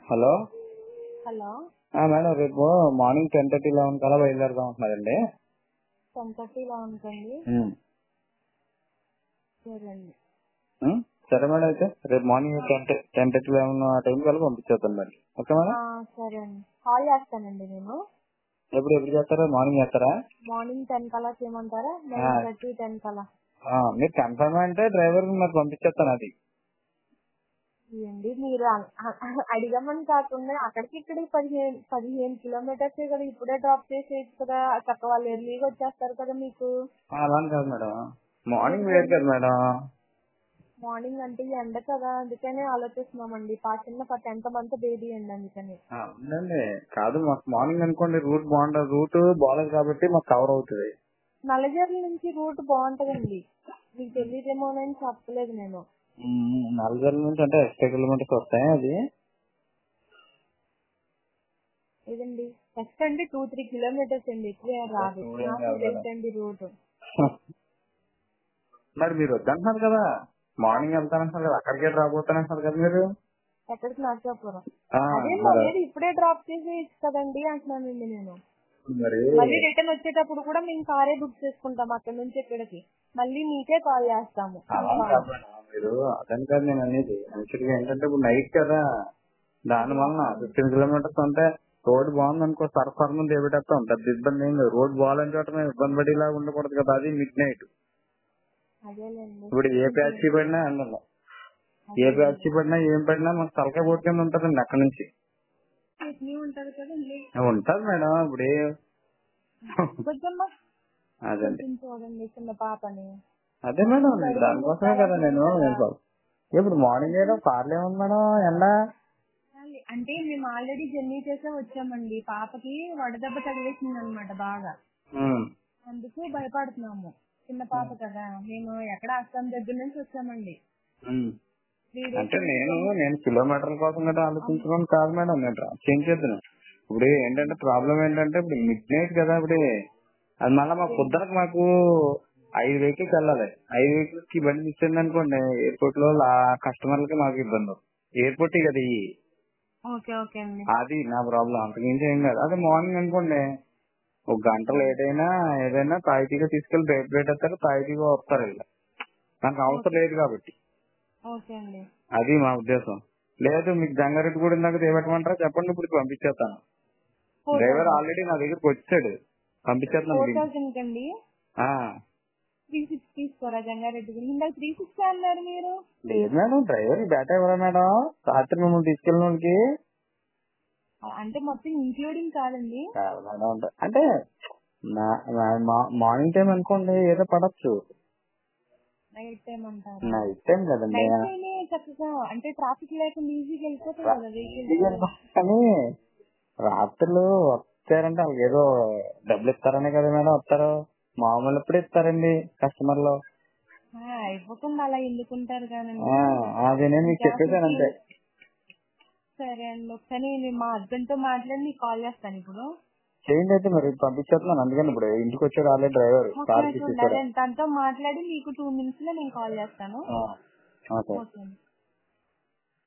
Hello hello ఆ, madam రేపు morning ten thirty eleven కల్లా బయలుదేరదాం అంటున్నారండి టెన్ థర్టీలో ఉంటుంది ఉమ్. సరే అండి ఉమ్, సరే మేడం అయితే రేపు morning ten ten thirty eleven ఆ టైం కల్లా పంపించేద్దాం మరి ఓకే మేడం ఆ, సరే అండి కాల్ చేస్తానండి నేను ఎప్పుడు ఎప్పుడు చేస్తారా మార్నింగ్ చేస్తారా మార్నింగ్ టెన్ కల్లా చేయమంటారా ఆ. నైన్ థర్టీ టెన్ కల్లా ఆ, మీరు కన్ఫర్మ్ అంటే డ్రైవర్ మరి పంపించేస్తాను అది ఏంటి మీరు అ- అ- అడిగమని కాకుండా అక్కడికి ఇక్కడికి పదిహేను పదిహేను కిలోమీటర్స్ కదా ఇప్పుడే డ్రాప్ చేసేయచ్చు కదా చక్క వాళ్ళు ఎర్లీగా వచ్చేస్తారు కదా మీకు ఆ, అలానే కాదు మేడం మార్నింగ్ వేరు కదా మేడం మార్నింగ్ అంటే ఈ ఎండ కదా అందుకనే ఆలోచిస్తున్నామండి పా చిన్న టెన్త్ మంత్ బేబీ అండి అందుకని ఆ, ఉందండి కాదు మాకు మార్నింగ్ అనుకోండి రూట్ బాగుంటుంది రూట్ బాగాలేదు కాబట్టి మాకు కవర్ అవుతుంది నల్లజర్ల నుంచి రూట్ బాగుంటదండి మీకు తెలియదేమోనని చెప్పలేదు నేను నలభై నుంచి అంటే ఎక్స్ట్రా కిలోమీటర్స్ వస్తాయి అది ఇదండి ఫస్ట్ అండి టూ త్రీ కిలోమీటర్స్ అండి ఎక్కువ రాదు ఎక్కువ ఏం నాకు కాదు మేడం. తెలుసండి రూట్ మరి మీరు వద్దంటున్నారు కదా మార్నింగ్ వెళ్తానంటున్నారు కదా అక్కడికే రాబోతానంటున్నారు కదా మీరు ఎక్కడికి నర్సాపురం ఆ, అదే మరి మళ్ళీ ఇప్పుడే డ్రాప్ చేసేయచ్చు కదండి అంటున్నానండి నేను మరి మళ్ళీ రిటర్న్ వచ్చేటప్పుడు కూడా మేము కారే బుక్ చేసుకుంటాం అక్కడ నుంచి ఇక్కడికి మళ్ళీ మీకే కాల్ చేస్తాము అలా కాదు మేడం. మీరు అదని కాదు నేను అనేది యాక్చువల్గా ఏంటంటే ఇప్పుడు నైట్ కదా దాని వలన ఫిఫ్టీన్ కిలోమీటర్స్ అంటే రోడ్ బాగుంది అనుకో సరఫర్ ముందు ఏమిటేస్తాం పెద్ద ఇబ్బంది ఏం లేదు రోడ్ బాగాలని చోట మేము ఇబ్బంది పడేలా ఉండకూడదు కదా అది మిడ్ నైట్ అదేలేండి ఇప్పుడు ఏ ప్యాచ్ పడినా అందులో ఏ ప్యాచ్ పడినా ఏం పడినా మాకు తలకాయ పోటు కింద ఉంటదండి అక్కడ నుంచి చట్నీ ఉంటది కదండి ఉంటది మేడం ఇప్పుడు ఏ- కొంచెం అదండి కొంచెం చూడండి చిన్న పాపని అదే మేడం నేను దానికోసమే కదా నేను నేను చెప్ప- ఇప్పుడు మార్నింగ్ ఏదో కార్లు ఏముంది మేడం ఎండ అంటే మేము ఆల్రెడీ జర్నీ చేసే వచ్చామండి పాపకి వడదెబ్బ తగిలేసింది అనమాట బాగా ఉమ్. అందుకు భయపడుతున్నాము చిన్న పాప కదా మేము ఎక్కడ అస్సాం దగ్గర నుంచి వచ్చామండి ఉమ్. త్రీ డేస్ అంటే నేను నేను కిలోమీటర్ల కోసం కూడా ఆలోచించుకోని కాదు మేడం నేను డ్రాప్ చేయించేద్దాను ఇప్పుడు ఏంటంటే ప్రాబ్లం ఏంటంటే ఇప్పుడు మిడ్ నైట్ కదా ఇప్పుడు అది మళ్ళీ మా పొద్దునకు మాకు ఐదు వెహికల్స్ వెళ్ళాలి ఐదు వెహికల్స్ కి బండి ఇచ్చింది అనుకోండి ఎయిర్పోర్ట్ లో కస్టమర్లకి మాకు ఇబ్బంది ఎయిర్పోర్ట్ కదా ఇవి ఓకే ఓకే అండి అది నా ప్రాబ్లం అంతకుమించి ఏం కాదు అదే మార్నింగ్ అనుకోండి ఒక గంట లేట్ అయినా ఏదైనా తాయితీగా తీసుకెళ్లి బయట పెట్టేస్తారు తాయితీగా వస్తారు ఇలా నాకు అవసరం లేదు కాబట్టి ఓకే అండి అది మా ఉద్దేశం లేదు మీకు జంగారెడ్డి కూడా ఇందాక దేవటమంటారా చెప్పండి ఇప్పుడు పంపించేస్తాను డ్రైవర్ ఆల్రెడీ నా దగ్గరికి వచ్చాడు పంపించేస్తున్నాను ఫోర్ దీన్ని. థౌసండ్ అండి ఆ, త్రీ సిక్స్ తీసుకోరా జంగారెడ్డి గురించి ఇందాక త్రీ సిక్స్ అన్నారు మీరు లేదు మేడం డ్రైవర్ డేటా ఎవరా మేడం రాత్రి మిమ్మల్ని తీసుకెళ్ళిన వాళ్ళకి అంటే మొత్తం ఇంక్లూడింగ్ కాదండి కాదు మేడం అంటే- అంటే నా- నా- మా- మార్నింగ్ టైం అనుకోండి ఏదో పడచ్చు నైట్ టైం అంటారా నైట్ టైం కదండి నైట్ టైమే చక్కగా అంటే ట్రాఫిక్ లేకుండా ఈజీగా వెళ్ళిపోతుంది కదా వెహికల్స్ కానీ రాత్రులు వచ్చారంటే వాళ్ళకి ఏదో డబ్బులు ఇస్తారనే కదా మేడం వస్తారు మామూలు ఎప్పుడు ఇస్తారండి కస్టమర్లు అయిపోకుండా అలా ఎందుకుంటారు కానీ ఆ, అది నేను మీకు చెప్పేసాను అంతే సరే అండి ఒకసారి నేను మా హస్బెండ్ తో మాట్లాడి నీకు కాల్ చేస్తాను ఇప్పుడు చేయండి అయితే మరి పంపించేస్తున్నాను అందుకని ఇప్పుడు ఇంటికి వచ్చాడు ఆల్రెడీ డ్రైవర్ ఒక కార్ నిమిషం తీసుకొచ్చాడు ఉండండి. తనతో మాట్లాడి మీకు టూ మినిట్స్ లో నేను కాల్ చేస్తాను ఓకే ఓకే అండి